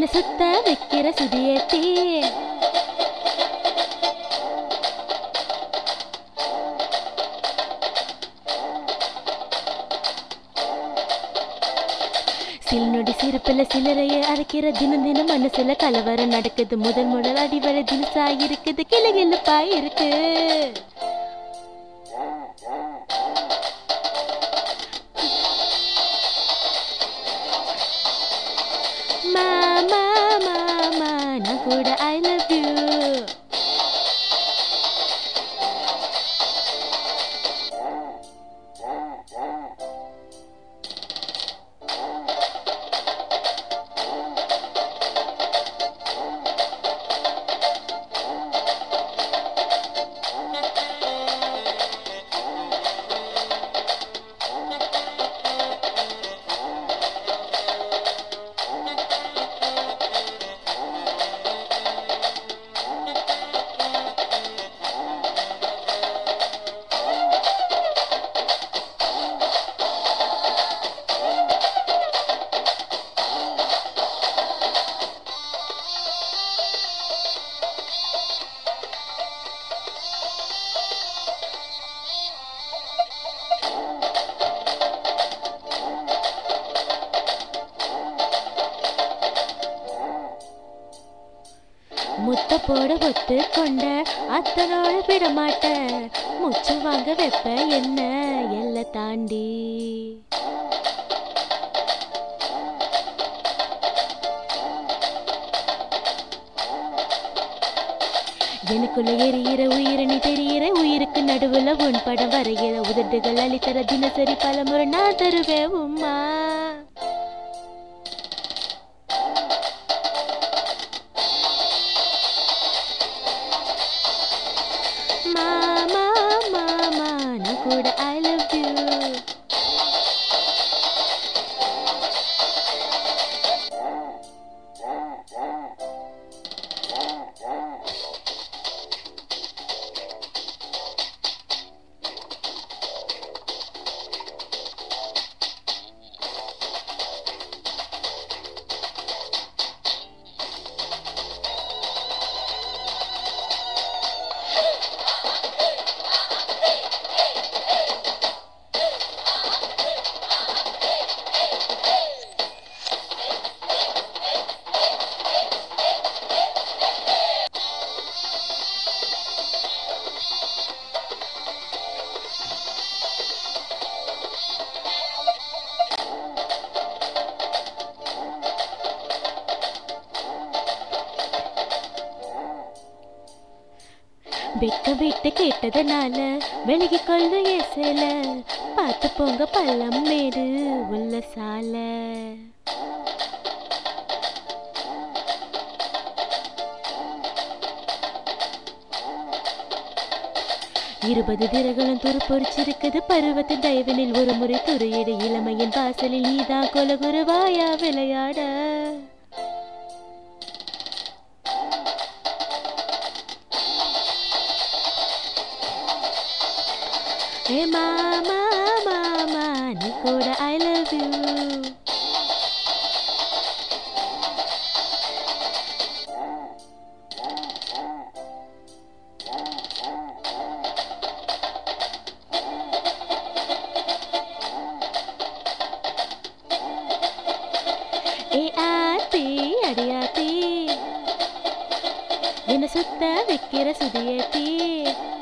சுத்த வைக்கிற சுதியேத்தி சில்நொடி சிரிப்பில் சிலரைய அரைக்கிற தினம் தினம் மனசுல கலவரம் நடக்குது முதல் முதல் அடிவரை தினசா இருக்குது கிளு கிளுப்பா இருக்கு மாமா மாமா நான் கூட ஐ லவ் யூ முத்த போட ஒத்து கொண்ட அத்தனோட விட மாட்டேன் முச்சு வாங்க வைப்ப என்ன எல்லை தாண்டி எனக்குள்ள எரியிற உயிரை நீ தெரியிற உயிருக்கு நடுவுல உன் படம் வரைகிற உதட்டுகள் அளித்தர தினசரி பலமுறை நான் தருவேன் உம்மா மாமா மாமா நான் கூட ஐ லவ் யூ வெக்க விட்டு கேட்டதனால விலகி கொள்ள ஏசல பார்த்து போங்க பள்ளம் மேடு உள்ள சால இருபது திரகளும் துரு பொறிச்சிருக்குது பருவத்தின் தயவினில் ஒரு முறை துறையிட இளமையின் வாசலில் நீதான் கொலகுருவாயா விளையாட ஏ மாமா மாமா நீ கூட ஐ லவ் யூ ஏ ஆத்தி அடியாத்தி என்ன சுத்த வைக்கிற சுதியேத்தி